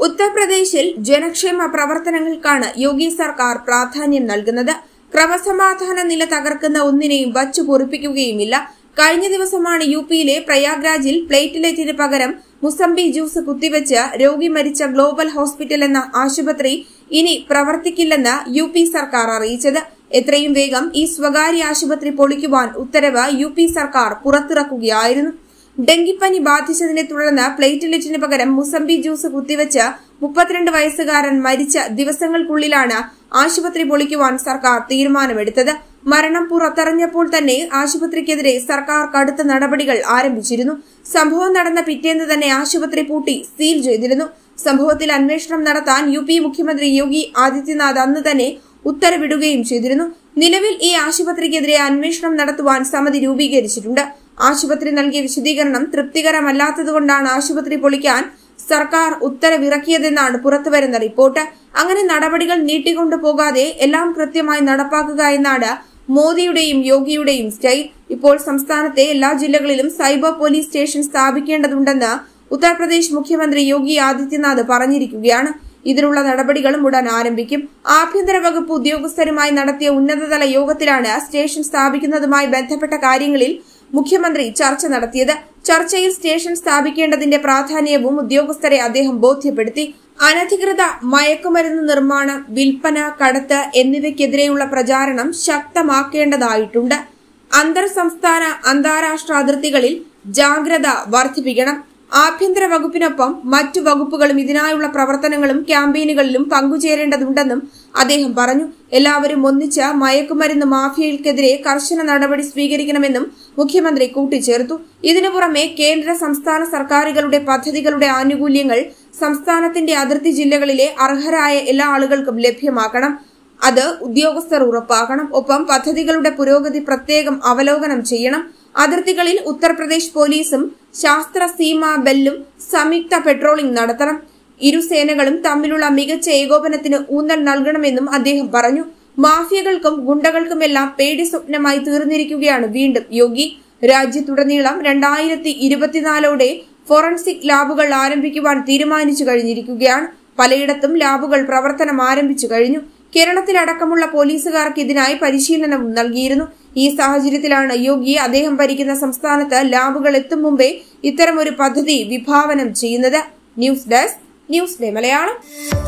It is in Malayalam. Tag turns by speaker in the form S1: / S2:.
S1: ഉത്തർപ്രദേശിൽ ജനക്ഷേമ പ്രവർത്തനങ്ങൾക്കാണ് യോഗി സർക്കാർ പ്രാധാന്യം നൽകുന്നത് ക്രമസമാധാന നില തകർക്കുന്ന ഒന്നിനെയും വച്ചു പൊറിപ്പിക്കുകയുമില്ല കഴിഞ്ഞ ദിവസമാണ് യു പിയിലെ പ്രയാഗ്രാജിൽ പ്ലേറ്റ്ലെറ്റിന് പകരം മുസംബി ജ്യൂസ് കുത്തിവെച്ച് രോഗി മരിച്ച ഗ്ലോബൽ ഹോസ്പിറ്റൽ എന്ന ആശുപത്രി ഇനി പ്രവർത്തിക്കില്ലെന്ന് യു പി സർക്കാർ അറിയിച്ചത് എത്രയും വേഗം ഈ സ്വകാര്യ ആശുപത്രി പൊളിക്കുവാൻ ഉത്തരവ് യു പി സർക്കാർ പുറത്തിറക്കുകയായിരുന്നു ഡെങ്കിപ്പനി ബാധിച്ചതിനെ തുടർന്ന് പ്ലേറ്റ്ലെറ്റിന് പകരം മുസംബി ജ്യൂസ് കുത്തിവെച്ച് മുപ്പത്തിരണ്ട് വയസ്സുകാരൻ മരിച്ച ദിവസങ്ങൾക്കുള്ളിലാണ് ആശുപത്രി പൊളിക്കുവാൻ സർക്കാർ തീരുമാനമെടുത്തത് മരണം പുറത്തറിഞ്ഞപ്പോൾ തന്നെ ആശുപത്രിക്കെതിരെ സർക്കാർ കടുത്ത നടപടികൾ ആരംഭിച്ചിരുന്നു സംഭവം നടന്ന പിറ്റേന്ന് തന്നെ ആശുപത്രി പൂട്ടി സീൽ ചെയ്തിരുന്നു സംഭവത്തിൽ അന്വേഷണം നടത്താൻ യു പി മുഖ്യമന്ത്രി യോഗി ആദിത്യനാഥ് അന്ന് തന്നെ ഉത്തരവിടുകയും ചെയ്തിരുന്നു നിലവിൽ ഈ ആശുപത്രിക്കെതിരെ അന്വേഷണം നടത്തുവാൻ സമിതി രൂപീകരിച്ചിട്ടുണ്ട് ആശുപത്രി നൽകിയ വിശദീകരണം തൃപ്തികരമല്ലാത്തതുകൊണ്ടാണ് ആശുപത്രി പൊളിക്കാൻ സർക്കാർ ഉത്തരവിറക്കിയതെന്നാണ് പുറത്തുവരുന്ന റിപ്പോർട്ട് അങ്ങനെ നടപടികൾ നീട്ടിക്കൊണ്ടു പോകാതെ എല്ലാം കൃത്യമായി നടപ്പാക്കുക എന്നാണ് മോദിയുടെയും യോഗിയുടെയും സ്റ്റൈൽ ഇപ്പോൾ സംസ്ഥാനത്തെ എല്ലാ ജില്ലകളിലും സൈബർ പോലീസ് സ്റ്റേഷൻ സ്ഥാപിക്കേണ്ടതുണ്ടെന്ന് ഉത്തർപ്രദേശ് മുഖ്യമന്ത്രി യോഗി ആദിത്യനാഥ് പറഞ്ഞിരിക്കുകയാണ് ഇതിനുള്ള നടപടികളും ഉടൻ ആരംഭിക്കും ആഭ്യന്തര വകുപ്പ് ഉദ്യോഗസ്ഥരുമായി നടത്തിയ ഉന്നതതല യോഗത്തിലാണ് സ്റ്റേഷൻ സ്ഥാപിക്കുന്നതുമായി ബന്ധപ്പെട്ട കാര്യങ്ങളിൽ മുഖ്യമന്ത്രി ചർച്ച നടത്തിയത് ചർച്ചയിൽ സ്റ്റേഷൻ സ്ഥാപിക്കേണ്ടതിന്റെ പ്രാധാന്യവും ഉദ്യോഗസ്ഥരെ അദ്ദേഹം ബോധ്യപ്പെടുത്തി അനധികൃത മയക്കുമരുന്ന് നിർമ്മാണം വിൽപ്പന കടത്ത് എന്നിവയ്ക്കെതിരെയുള്ള പ്രചാരണം ശക്തമാക്കേണ്ടതായിട്ടുണ്ട് അന്തർ സംസ്ഥാന അന്താരാഷ്ട്ര അതിർത്തികളിൽ ജാഗ്രത വർദ്ധിപ്പിക്കണം ആഭ്യന്തര വകുപ്പിനൊപ്പം മറ്റു വകുപ്പുകളും ഇതിനായുള്ള പ്രവർത്തനങ്ങളും ക്യാമ്പയിനുകളിലും പങ്കുചേരേണ്ടതുണ്ടെന്നും അദ്ദേഹം പറഞ്ഞു എല്ലാവരും ഒന്നിച്ച് മയക്കുമരുന്ന് മാഫിയകൾക്കെതിരെ കർശന നടപടി സ്വീകരിക്കണമെന്നും മുഖ്യമന്ത്രി കൂട്ടിച്ചേർത്തു ഇതിനു പുറമെ കേന്ദ്ര സംസ്ഥാന സർക്കാരുകളുടെ പദ്ധതികളുടെ ആനുകൂല്യങ്ങൾ സംസ്ഥാനത്തിന്റെ അതിർത്തി ജില്ലകളിലെ അർഹരായ എല്ലാ ആളുകൾക്കും ലഭ്യമാക്കണം അത് ഉദ്യോഗസ്ഥർ ഉറപ്പാക്കണം ഒപ്പം പദ്ധതികളുടെ പുരോഗതി പ്രത്യേകം അവലോകനം ചെയ്യണം അതിർത്തികളിൽ ഉത്തർപ്രദേശ് പോലീസും ശാസ്ത്ര സീമാ ബെല്ലും സംയുക്ത പെട്രോളിംഗ് നടത്തണം ഇരു സേനകളും തമ്മിലുള്ള മികച്ച ഏകോപനത്തിന് ഊന്നൽ നൽകണമെന്നും അദ്ദേഹം പറഞ്ഞു മാഫിയകൾക്കും ഗുണ്ടകൾക്കുമെല്ലാം പേടി സ്വപ്നമായി തീർന്നിരിക്കുകയാണ് വീണ്ടും യോഗി രാജ്യത്തുടനീളം രണ്ടായിരത്തി ഇരുപത്തിനാലോടെ ഫോറൻസിക് ലാബുകൾ ആരംഭിക്കുവാൻ തീരുമാനിച്ചു കഴിഞ്ഞിരിക്കുകയാണ് പലയിടത്തും ലാബുകൾ പ്രവർത്തനം ആരംഭിച്ചു കഴിഞ്ഞു കേരളത്തിലടക്കമുള്ള പോലീസുകാർക്ക് ഇതിനായി പരിശീലനവും നൽകിയിരുന്നു ഈ സാഹചര്യത്തിലാണ് യോഗി അദ്ദേഹം ഭരിക്കുന്ന സംസ്ഥാനത്ത് ലാബുകൾ എത്തും മുമ്പേ ഇത്തരമൊരു പദ്ധതി വിഭാവനം ചെയ്യുന്നത് news desk news day Malayalam